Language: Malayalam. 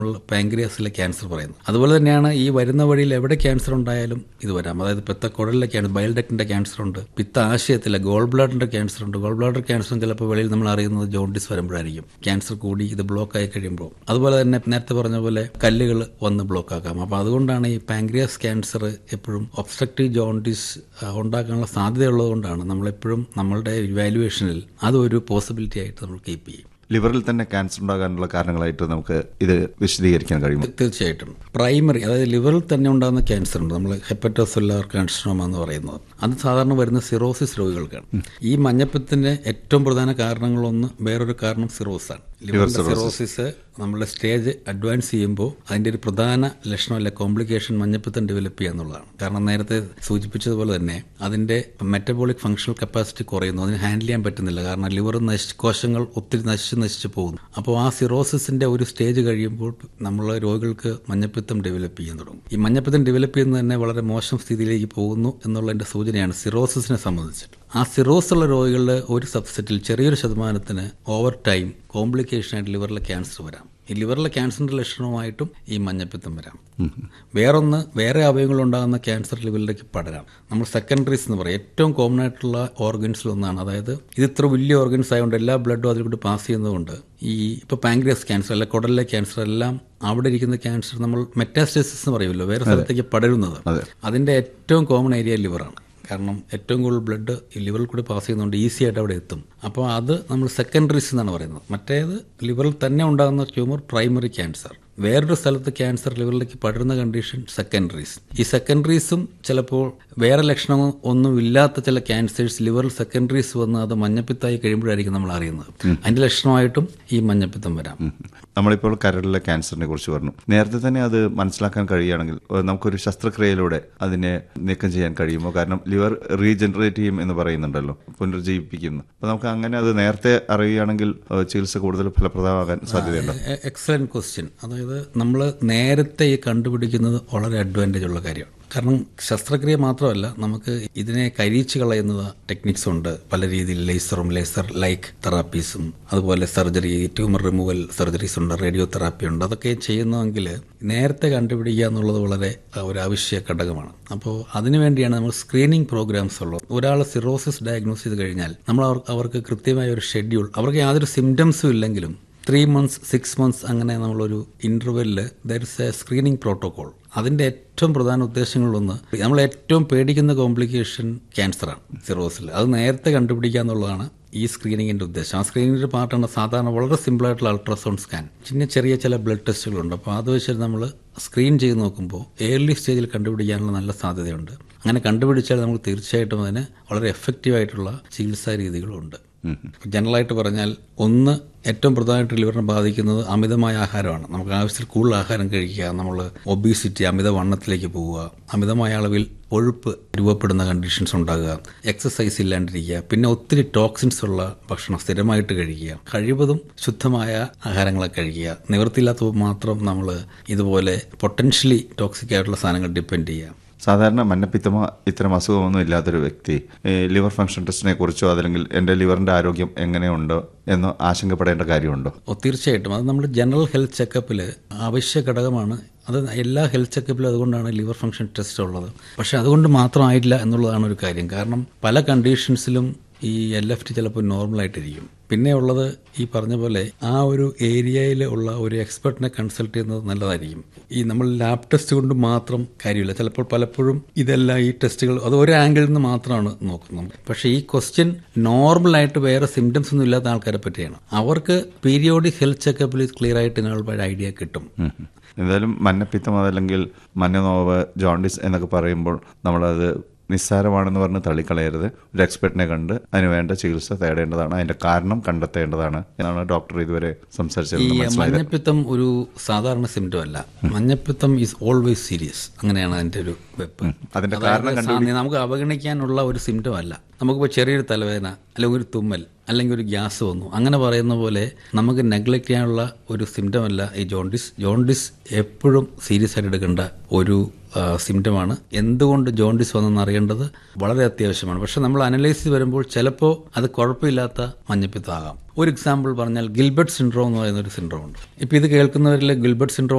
പാങ്ക്രിയാസിലെ ക്യാൻസർ പറയുന്നത് അതുപോലെ തന്നെയാണ് ഈ വരുന്ന വഴിയിൽ എവിടെ ക്യാൻസർ ഉണ്ടായാലും ഇത് വരാം അതായത് പിത്തക്കുടലിലെ ക്യാൻസർ ബയൽഡക്റ്റിന്റെ ക്യാൻസർ ഉണ്ട് പിത്ത ആശയത്തിലെ ഗോൾ ബ്ലാഡറിന്റെ ക്യാൻസർ ഉണ്ട് ഗോൾ ബ്ലാഡർ ക്യാൻസറും ചിലപ്പോൾ വെളിയിൽ നമ്മൾ അറിയുന്നത് ജോണ്ടിസ് വരുമ്പോഴായിരിക്കും ക്യാൻസർ കൂടി ഇത് ബ്ലോക്ക് ആയി കഴിയുമ്പോൾ അതുപോലെ തന്നെ നേരത്തെ പറഞ്ഞ പോലെ കല്ലുകൾ വന്ന് ബ്ലോക്ക് ആക്കാം അപ്പോൾ അതുകൊണ്ടാണ് ഈ പാങ്ക്രിയാസ് ക്യാൻസർ എപ്പോഴും ഒബ്സ്ട്രക്റ്റീവ് ജോണ്ടിസ് ഉണ്ടാക്കാനുള്ള സാധ്യതയുള്ളത് കൊണ്ടാണ് നമ്മളെപ്പോഴും നമ്മളുടെ ഇവാലുവേഷനിൽ അതൊരു പോസിബിലിറ്റി ആയിട്ട് നമ്മൾ കീപ്പ് ചെയ്യും ലിവറിൽ തന്നെ ക്യാൻസർ ഉണ്ടാകാനുള്ള കാരണങ്ങളായിട്ട് നമുക്ക് ഇത് വിശദീകരിക്കാൻ കഴിയുമോ തീർച്ചയായിട്ടും പ്രൈമറി അതായത് ലിവറിൽ തന്നെ ഉണ്ടാകുന്ന ക്യാൻസർ ഉണ്ട് നമ്മൾ ഹെപ്പറ്റോസെല്ലാർ കാൻസറോമ എന്ന് പറയുന്നത് അത് സാധാരണ വരുന്ന സിറോസിസ് രോഗികൾക്കാണ് ഈ മഞ്ഞപ്പിത്തിന്റെ ഏറ്റവും പ്രധാന കാരണങ്ങളൊന്ന് വേറൊരു കാരണം സിറോസാണ് ലിവറിന്റെ സിറോസിസ് നമ്മുടെ സ്റ്റേജ് അഡ്വാൻസ് ചെയ്യുമ്പോൾ അതിന്റെ ഒരു പ്രധാന ലക്ഷണം അല്ല കോംപ്ലിക്കേഷൻ മഞ്ഞപ്പിത്തം ഡെവലപ്പ് ചെയ്യുക എന്നുള്ളതാണ് കാരണം നേരത്തെ സൂചിപ്പിച്ചതുപോലെ തന്നെ അതിന്റെ മെറ്റബോളിക് ഫങ്ഷണൽ കപ്പാസിറ്റി കുറയുന്നു അതിന് ഹാൻഡിൽ ചെയ്യാൻ പറ്റുന്നില്ല കാരണം ലിവർ നശിച്ച് കോശങ്ങൾ ഒത്തിരി നശിച്ച് നശിച്ച് പോകുന്നു അപ്പോൾ ആ സിറോസിസിന്റെ ഒരു സ്റ്റേജ് കഴിയുമ്പോൾ നമ്മൾ രോഗികൾക്ക് മഞ്ഞപ്പിത്തം ഡെവലപ്പ് ചെയ്യാൻ തുടങ്ങും ഈ മഞ്ഞപ്പിത്തം ഡെവലപ്പ് ചെയ്യുന്നത് തന്നെ വളരെ മോശം സ്ഥിതിയിലേക്ക് പോകുന്നു എന്നുള്ളതിന്റെ സൂചനയാണ് സിറോസിസിനെ സംബന്ധിച്ചിട്ട് ആ സിറോസ് ഉള്ള രോഗികളുടെ ഒരു സബ്സെറ്റിൽ ചെറിയൊരു ശതമാനത്തിന് ഓവർ ടൈം കോംപ്ലിക്കേഷനായിട്ട് ലിവറിലെ ക്യാൻസർ വരാം ഈ ലിവറിലെ ക്യാൻസറിന്റെ ലക്ഷണമായിട്ടും ഈ മഞ്ഞപ്പിത്തം വരാം വേറൊന്ന് വേറെ അവയവങ്ങൾ ഉണ്ടാകുന്ന ക്യാൻസർ ലിവറിലേക്ക് പടരാം നമ്മൾ സെക്കൻഡറീസ് എന്ന് പറയും ഏറ്റവും കോമൺ ആയിട്ടുള്ള ഓർഗൻസിൽ ഒന്നാണ് അതായത് ഇത് ഇത്ര വലിയ ഓർഗൻസ് ആയതുകൊണ്ട് എല്ലാ ബ്ലഡും അതിലൂടെ പാസ് ചെയ്യുന്നതുകൊണ്ട് ഈ ഇപ്പോൾ പാങ്ക്രിയാസ് ക്യാൻസർ അല്ല കുടലിലെ ക്യാൻസർ എല്ലാം അവിടെ ഇരിക്കുന്ന ക്യാൻസർ നമ്മൾ മെറ്റാസ്റ്റസിസ് എന്ന് പറയുമല്ലോ വേറെ സ്ഥലത്തേക്ക് പടരുന്നത് അതിന്റെ ഏറ്റവും കോമൺ ഏരിയ ലിവറാണ് കാരണം ഏറ്റവും കൂടുതൽ ബ്ലഡ് ഈ ലിവറിൽ കൂടി പാസ് ചെയ്യുന്നതുകൊണ്ട് ഈസി ആയിട്ട് അവിടെ എത്തും അപ്പോൾ അത് നമ്മൾ സെക്കൻഡറീസ് എന്നാണ് പറയുന്നത് മറ്റേത് ലിവറിൽ തന്നെ ഉണ്ടാകുന്ന ട്യൂമർ പ്രൈമറി ക്യാൻസർ വേറൊരു സ്ഥലത്ത് ക്യാൻസർ ലിവറിലേക്ക് പടരുന്ന കണ്ടീഷൻ സെക്കൻഡറീസ് ഈ സെക്കൻഡറീസും ചിലപ്പോൾ വേറെ ലക്ഷണം ഒന്നും ഇല്ലാത്ത ചില ക്യാൻസേഴ്സ് ലിവറിൽ സെക്കൻഡറീസ് വന്ന് അത് മഞ്ഞപ്പിത്തായി കഴിയുമ്പോഴായിരിക്കും നമ്മൾ അറിയുന്നത് അതിന്റെ ലക്ഷണമായിട്ടും ഈ മഞ്ഞപ്പിത്തം വരാം നമ്മളിപ്പോൾ കരളിലെ ക്യാൻസറിനെ കുറിച്ച് പറഞ്ഞു നേരത്തെ തന്നെ അത് മനസ്സിലാക്കാൻ കഴിയുകയാണെങ്കിൽ ഏഹ് നമുക്കൊരു ശസ്ത്രക്രിയയിലൂടെ അതിനെ നീക്കം ചെയ്യാൻ കഴിയുമോ കാരണം ലിവർ റീജനറേറ്റ് ചെയ്യും എന്ന് പറയുന്നുണ്ടല്ലോ പുനർജീവിപ്പിക്കുന്നു അപ്പോൾ നമുക്ക് അങ്ങനെ അത് നേരത്തെ അറിയുകയാണെങ്കിൽ ഏഹ് ചികിത്സ കൂടുതൽ ഫലപ്രദമാകാൻ സാധ്യതയുണ്ടോ എക്സലന്റ് ക്വസ്റ്റ്യൻ അതായത് നമ്മൾ നേരത്തെ ഈ കണ്ടുപിടിക്കുന്നത് വളരെ അഡ്വാൻറ്റേജ് ഉള്ള കാര്യമാണ് കാരണം ശസ്ത്രക്രിയ മാത്രമല്ല നമുക്ക് ഇതിനെ കരിയിച്ച് കളയുന്ന ടെക്നിക്സ് ഉണ്ട് പല രീതിയിൽ ലേസറും ലേസർ ലൈക്ക് തെറാപ്പീസും അതുപോലെ സർജറി ട്യൂമർ റിമൂവൽ സർജറീസ് ഉണ്ട് റേഡിയോ തെറാപ്പി ഉണ്ട് അതൊക്കെ ചെയ്യുന്നതെങ്കിൽ നേരത്തെ കണ്ടുപിടിക്കുക എന്നുള്ളത് വളരെ ഒരു ആവശ്യ ഘടകമാണ് അപ്പോൾ അതിനുവേണ്ടിയാണ് നമ്മൾ സ്ക്രീനിങ് പ്രോഗ്രാംസ് ഉള്ളത് ഒരാൾ സിറോസിസ് ഡയഗ്നോസ് ചെയ്ത് കഴിഞ്ഞാൽ നമ്മൾ അവർ- അവർക്ക് കൃത്യമായ ഒരു ഷെഡ്യൂൾ അവർക്ക് യാതൊരു സിംറ്റംസും ഇല്ലെങ്കിലും ത്രീ മന്ത്സ് സിക്സ് മന്ത്സ് അങ്ങനെ നമ്മളൊരു ഇന്റർവെല്ലിൽ there is a screening protocol അതിന്റെ ഏറ്റവും പ്രധാന ഉദ്ദേശങ്ങളിലൊന്ന് നമ്മൾ ഏറ്റവും പേടിക്കുന്ന കോംപ്ലിക്കേഷൻ ക്യാൻസറാണ് സിറോസിൽ അത് നേരത്തെ കണ്ടുപിടിക്കുക എന്നുള്ളതാണ് ഈ സ്ക്രീനിങ്ങിന്റെ ഉദ്ദേശം ആ സ്ക്രീനിങ്ങിന്റെ പാർട്ടാണ് സാധാരണ വളരെ സിമ്പിൾ ആയിട്ടുള്ള അൾട്രാസൗണ്ട് സ്കാൻ പിന്നെ ചെറിയ ചില ബ്ലഡ് ടെസ്റ്റുകളുണ്ട് അപ്പോൾ അത് വെച്ചിട്ട് നമ്മൾ സ്ക്രീൻ ചെയ്ത് നോക്കുമ്പോൾ ഏർലി സ്റ്റേജിൽ കണ്ടുപിടിക്കാനുള്ള നല്ല സാധ്യതയുണ്ട് അങ്ങനെ കണ്ടുപിടിച്ചാൽ നമുക്ക് തീർച്ചയായിട്ടും അതിന് വളരെ എഫക്റ്റീവ് ആയിട്ടുള്ള ചികിത്സാ രീതികളുണ്ട് ജനറലായിട്ട് പറഞ്ഞാൽ ഒന്ന് ഏറ്റവും പ്രധാനമായിട്ട് ലിവറിനെ ബാധിക്കുന്നത് അമിതമായ ആഹാരമാണ് നമുക്ക് ആവശ്യത്തിൽ കൂടുതൽ ആഹാരം കഴിക്കുക നമ്മൾ ഒബീസിറ്റി അമിത വണ്ണത്തിലേക്ക് പോവുക അമിതമായ അളവിൽ കൊഴുപ്പ് രൂപപ്പെടുന്ന കണ്ടീഷൻസ് ഉണ്ടാകുക എക്സസൈസ് ഇല്ലാണ്ടിരിക്കുക പിന്നെ ഒത്തിരി ടോക്സിൻസ് ഉള്ള ഭക്ഷണം സ്ഥിരമായിട്ട് കഴിക്കുക കഴിവതും ശുദ്ധമായ ആഹാരങ്ങളെ കഴിക്കുക നിവൃത്തിയില്ലാത്തപ്പോൾ മാത്രം നമ്മൾ ഇതുപോലെ പൊട്ടൻഷ്യലി ടോക്സിക് ആയിട്ടുള്ള സാധനങ്ങൾ ഡിപ്പെൻഡ് ചെയ്യുക സാധാരണ മഞ്ഞപ്പിത്തമോ ഇത്തരം അസുഖമൊന്നും ഇല്ലാത്തൊരു വ്യക്തി ഈ ലിവർ ഫംഗ്ഷൻ ടെസ്റ്റിനെ കുറിച്ചോ അതല്ലെങ്കിൽ എൻ്റെ ലിവറിന്റെ ആരോഗ്യം എങ്ങനെയുണ്ടോ എന്ന് ആശങ്കപ്പെടേണ്ട കാര്യമുണ്ടോ ഓ തീർച്ചയായിട്ടും അത് നമ്മൾ ജനറൽ ഹെൽത്ത് ചെക്കപ്പിൽ അവശ്യ ഘടകമാണ് അത് എല്ലാ ഹെൽത്ത് ചെക്കപ്പിലും അതുകൊണ്ടാണ് ലിവർ ഫംഗ്ഷൻ ടെസ്റ്റ് ഉള്ളത് പക്ഷെ അതുകൊണ്ട് മാത്രമായില്ല എന്നുള്ളതാണ് ഒരു കാര്യം കാരണം പല കണ്ടീഷൻസിലും ഈ എൽ എഫ് ടി ചിലപ്പോൾ നോർമലായിട്ടിരിക്കും പിന്നെ ഉള്ളത് ഈ പറഞ്ഞ പോലെ ആ ഒരു ഏരിയയിൽ ഉള്ള ഒരു എക്സ്പെർട്ടിനെ കൺസൾട്ട് ചെയ്യുന്നത് നല്ലതായിരിക്കും ഈ നമ്മൾ ലാബ് ടെസ്റ്റ് കൊണ്ട് മാത്രം കാര്യമില്ല ചിലപ്പോൾ പലപ്പോഴും ഇതെല്ലാം ഈ ടെസ്റ്റുകൾ അത് ഒരു ആംഗിളിൽ നിന്ന് മാത്രമാണ് നോക്കുന്നത് പക്ഷേ ഈ ക്വസ്റ്റ്യൻ നോർമലായിട്ട് വേറെ സിംറ്റംസ് ഒന്നും ഇല്ലാത്ത ആൾക്കാരെ പറ്റിയാണ് അവർക്ക് പീരിയോഡിക് ഹെൽത്ത് ചെക്കപ്പിൽ ക്ലിയർ ആയിട്ട് ഇതിനുള്ള ഐഡിയ കിട്ടും ഉം. എന്തായാലും മഞ്ഞപ്പിത്തം അതല്ലെങ്കിൽ മഞ്ഞനോവ് ജോണ്ടിസ് എന്നൊക്കെ പറയുമ്പോൾ നമ്മളത് നിസ്സാരമാണെന്ന് പറഞ്ഞ് തള്ളിക്കളയരുത് ഒരു എക്സ്പെർട്ടിനെ കണ്ട് അതിന് വേണ്ട ചികിത്സ തേടേണ്ടതാണ് അതിന്റെ കാരണം കണ്ടെത്തേണ്ടതാണ് എന്നാണ് ഡോക്ടർ ഇതുവരെ ഈ സംസാരിച്ചത് മനസ്സിലായത് മഞ്ഞപ്പിത്തം ഒരു സാധാരണ സിംറ്റം അല്ല മഞ്ഞപ്പിത്തം ഈസ് ഓൾവേസ് സീരിയസ് അങ്ങനെയാണ് അതിന്റെ ഒരു വെപ്പ് അതിന്റെ അതായത് സാ- നമുക്ക് അവഗണിക്കാനുള്ള ഒരു സിംറ്റം അല്ല നമുക്കിപ്പോൾ ചെറിയൊരു തലവേദന അല്ലെങ്കിൽ ഒരു തുമ്മൽ അല്ലെങ്കിൽ ഒരു ഗ്യാസ് വന്നു അങ്ങനെ പറയുന്ന പോലെ നമുക്ക് നെഗ്ലക്ട് ചെയ്യാനുള്ള ഒരു സിംറ്റം അല്ല ഈ ജോണ്ടിസ് ജോണ്ടിസ് എപ്പോഴും സീരിയസ് ആയിട്ട് എടുക്കേണ്ട ഒരു സിംറ്റമാണ് എന്തുകൊണ്ട് ജോണ്ടിസ് വന്നെന്ന് അറിയേണ്ടത് വളരെ അത്യാവശ്യമാണ് പക്ഷെ നമ്മൾ അനലൈസ് വരുമ്പോൾ ചിലപ്പോൾ അത് കുഴപ്പമില്ലാത്ത മഞ്ഞപ്പിത്തമാകാം ഒരു എക്സാമ്പിൾ പറഞ്ഞാൽ ഗിൽബർട്ട് സിൻഡ്രോം എന്ന് പറയുന്ന ഒരു സിൻഡ്രോം ഉണ്ട് ഇപ്പോൾ ഇത് കേൾക്കുന്നവരിൽ ഗിൽബർട്ട് സിൻഡ്രോം